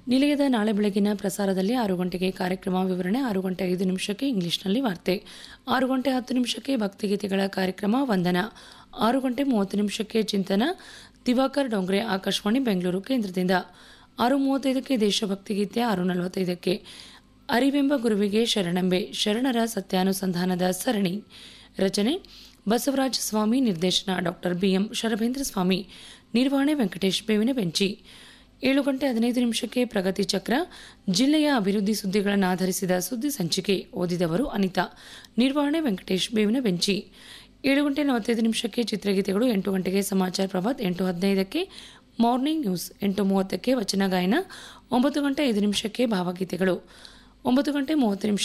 ನಿಲಯದ ನಾಳೆ ಬೆಳಗಿನ ಪ್ರಸಾರದಲ್ಲಿ ಆರು ಗಂಟೆಗೆ ಕಾರ್ಯಕ್ರಮ ವಿವರಣೆ ಆರು ಗಂಟೆ ಐದು ನಿಮಿಷಕ್ಕೆ ಇಂಗ್ಲಿಷ್ನಲ್ಲಿ ವಾರ್ತೆ ಆರು ಗಂಟೆ ಹತ್ತು ನಿಮಿಷಕ್ಕೆ ಭಕ್ತಿಗೀತೆಗಳ ಕಾರ್ಯಕ್ರಮ ವಂದನ ಆರು ಗಂಟೆ ಮೂವತ್ತು ನಿಮಿಷಕ್ಕೆ ಚಿಂತನ ದಿವಾಕರ್ ಡೊಂಗ್ರೆ ಆಕಾಶವಾಣಿ ಬೆಂಗಳೂರು ಕೇಂದ್ರದಿಂದ ಆರು ಮೂವತ್ತೈದಕ್ಕೆ ದೇಶಭಕ್ತಿ ಗೀತೆ ಆರು ನಲವತ್ತೈದಕ್ಕೆ ಅರಿವೆಂಬ ಗುರುವಿಗೆ ಶರಣೆಂಬೆ ಶರಣರ ಸತ್ಯಾನುಸಂಧಾನದ ಸರಣಿ ರಚನೆ ಬಸವರಾಜ ಸ್ವಾಮಿ ನಿರ್ದೇಶನ ಡಾಕ್ಟರ್ ಬಿಎಂ ಶರಭೇಂದ್ರ ಸ್ವಾಮಿ ನಿರ್ವಹಣೆ ವೆಂಕಟೇಶ್ ಬೇವಿನ ಬೆಂಚಿ ಏಳು ಗಂಟೆ ಹದಿನೈದು ನಿಮಿಷಕ್ಕೆ ಪ್ರಗತಿ ಚಕ್ರ ಜಿಲ್ಲೆಯ ಅಭಿವೃದ್ಧಿ ಸುದ್ದಿಗಳನ್ನು ಆಧರಿಸಿದ ಸುದ್ದಿ ಸಂಚಿಕೆ ಓದಿದವರು ಅನಿತಾ ನಿರ್ವಹಣೆ ವೆಂಕಟೇಶ್ ಬೇವಿನ ಬೆಂಚಿ ಏಳು ಗಂಟೆ ನಲವತ್ತೈದು ನಿಮಿಷಕ್ಕೆ ಚಿತ್ರಗೀತೆಗಳು ಎಂಟು ಗಂಟೆಗೆ ಸಮಾಚಾರ ಪ್ರಭಾತ್ ಎಂಟು ಹದಿನೈದಕ್ಕೆ ಮಾರ್ನಿಂಗ್ ನ್ಯೂಸ್ ಎಂಟು ಮೂವತ್ತಕ್ಕೆ ವಚನ ಗಾಯನ ಒಂಬತ್ತು ಗಂಟೆ ಐದು ನಿಮಿಷಕ್ಕೆ ಭಾವಗೀತೆಗಳು ಒಂಬತ್ತು ಗಂಟೆ ಮೂವತ್ತು ನಿಮಿಷ